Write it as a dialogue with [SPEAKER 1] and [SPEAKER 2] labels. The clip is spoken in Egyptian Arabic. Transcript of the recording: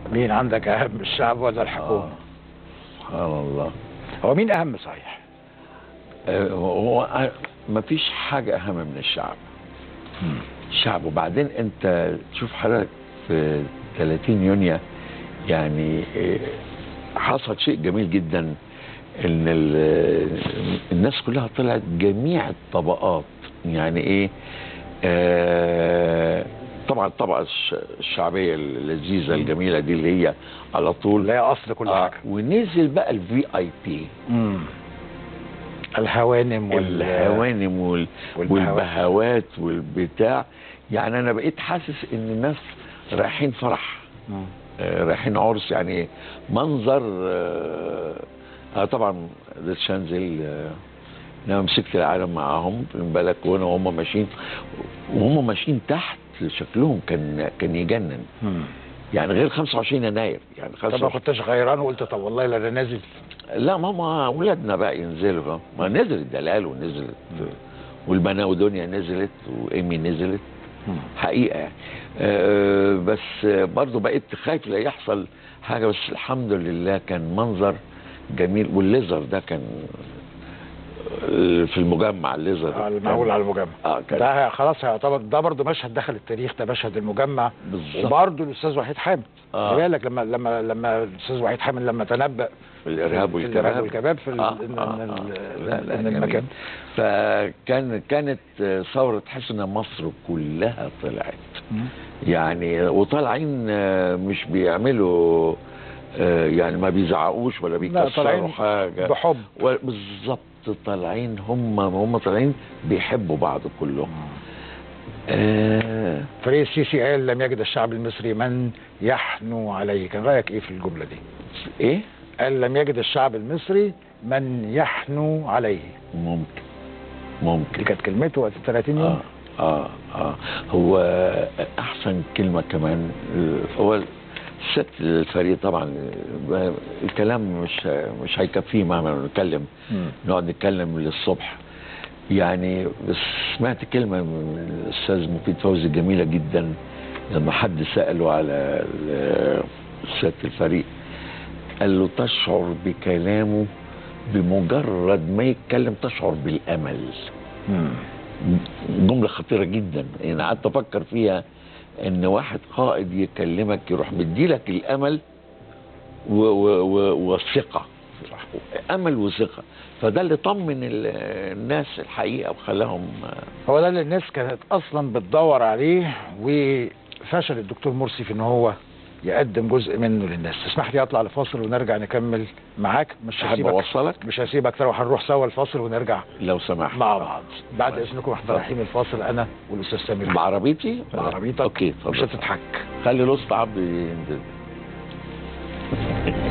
[SPEAKER 1] مين عندك اهم الشعب ولا الحكومه
[SPEAKER 2] آه. سبحان الله
[SPEAKER 1] هو مين اهم صحيح
[SPEAKER 2] آه، هو ما فيش حاجة أهم من الشعب الشعب وبعدين أنت تشوف حضرتك في 30 يونيو يعني آه، حصل شيء جميل جدا ان ال- الناس كلها طلعت جميع الطبقات يعني ايه آه طبعا الطبقه الش- الشعبيه اللذيذه الجميله دي اللي هي على طول
[SPEAKER 1] لا هي اصل كل
[SPEAKER 2] آه
[SPEAKER 1] حاجه
[SPEAKER 2] ونزل بقى الفي اي بي
[SPEAKER 1] مم. الهوانم وال
[SPEAKER 2] والهوانم وال...
[SPEAKER 1] والبهوات.
[SPEAKER 2] والبهوات والبتاع يعني انا بقيت حاسس ان الناس رايحين فرح
[SPEAKER 1] مم.
[SPEAKER 2] آه، رايحين عرس يعني منظر آه آه، طبعا ده شانزل آه انا مسكت العالم معاهم في البلكونه وهم ماشيين وهم ماشيين تحت شكلهم كان كان يجنن
[SPEAKER 1] مم.
[SPEAKER 2] يعني غير 25 يناير يعني
[SPEAKER 1] طب ما
[SPEAKER 2] 25
[SPEAKER 1] كنتش غيران وقلت طب والله لا انا نازل
[SPEAKER 2] لا ماما اولادنا بقى ينزلوا ما نزلت دلال ونزلت والبناء ودنيا نزلت وايمي نزلت حقيقه يعني أه بس برضه بقيت خايف لا يحصل حاجه بس الحمد لله كان منظر جميل والليزر ده كان آه، في المجمع الليزر
[SPEAKER 1] آه،
[SPEAKER 2] كان-
[SPEAKER 1] المعقول على المجمع
[SPEAKER 2] اه كان
[SPEAKER 1] ده خلاص هيعتبر ده برضه مشهد دخل التاريخ ده مشهد المجمع
[SPEAKER 2] بالظبط
[SPEAKER 1] وبرضه الاستاذ وحيد حامد
[SPEAKER 2] آه.
[SPEAKER 1] خلي بالك لما لما لما الاستاذ وحيد حامد لما تنبأ
[SPEAKER 2] الارهاب
[SPEAKER 1] في الارهاب
[SPEAKER 2] والكباب
[SPEAKER 1] والكباب في ال-
[SPEAKER 2] آه،
[SPEAKER 1] إن-
[SPEAKER 2] آه،
[SPEAKER 1] إن
[SPEAKER 2] آه.
[SPEAKER 1] ال-
[SPEAKER 2] لا لا
[SPEAKER 1] إن
[SPEAKER 2] جميل.
[SPEAKER 1] المكان
[SPEAKER 2] فكان كانت ثوره تحس ان مصر كلها طلعت يعني وطالعين آه، مش بيعملوا آه، يعني ما بيزعقوش ولا بيكسروا
[SPEAKER 1] طالعين
[SPEAKER 2] حاجه
[SPEAKER 1] بحب
[SPEAKER 2] و- بالظبط طالعين هم هم طالعين بيحبوا بعض كلهم آه
[SPEAKER 1] فريق السيسي قال لم يجد الشعب المصري من يحنو عليه كان رايك ايه في الجمله دي
[SPEAKER 2] ايه
[SPEAKER 1] قال لم يجد الشعب المصري من يحنو عليه
[SPEAKER 2] ممكن
[SPEAKER 1] دي
[SPEAKER 2] ممكن
[SPEAKER 1] كانت كلمته وقت ال 30 يوم
[SPEAKER 2] اه اه اه هو احسن كلمه كمان آه، هو ست الفريق طبعا آه، الكلام مش مش هيكفيه مهما نتكلم
[SPEAKER 1] مم.
[SPEAKER 2] نقعد نتكلم للصبح يعني بس سمعت كلمة من الأستاذ مفيد فوزي جميلة جدا لما حد سأله على ال- سيادة الفريق قال له تشعر بكلامه بمجرد ما يتكلم تشعر بالأمل
[SPEAKER 1] مم.
[SPEAKER 2] جملة خطيرة جدا يعني قعدت أفكر فيها إن واحد قائد يكلمك يروح مديلك الأمل و- و- و- والثقة أمل وثقة فده اللي طمن ال- الناس الحقيقة وخلاهم
[SPEAKER 1] هو ده اللي الناس كانت اصلا بتدور عليه وفشل الدكتور مرسي في ان هو يقدم جزء منه للناس تسمح لي اطلع لفاصل ونرجع نكمل معاك مش
[SPEAKER 2] أحب
[SPEAKER 1] هسيبك
[SPEAKER 2] أوصلك
[SPEAKER 1] مش هسيبك تروح هنروح سوا الفاصل ونرجع
[SPEAKER 2] لو سمحت
[SPEAKER 1] مع بعض بعد
[SPEAKER 2] ماشي.
[SPEAKER 1] اذنكم احنا رايحين الفاصل انا والاستاذ سامر
[SPEAKER 2] بعربيتي
[SPEAKER 1] بعربيتك
[SPEAKER 2] أوكي
[SPEAKER 1] مش
[SPEAKER 2] اتفضل
[SPEAKER 1] هتضحك
[SPEAKER 2] خلي الوسط عبد ينزل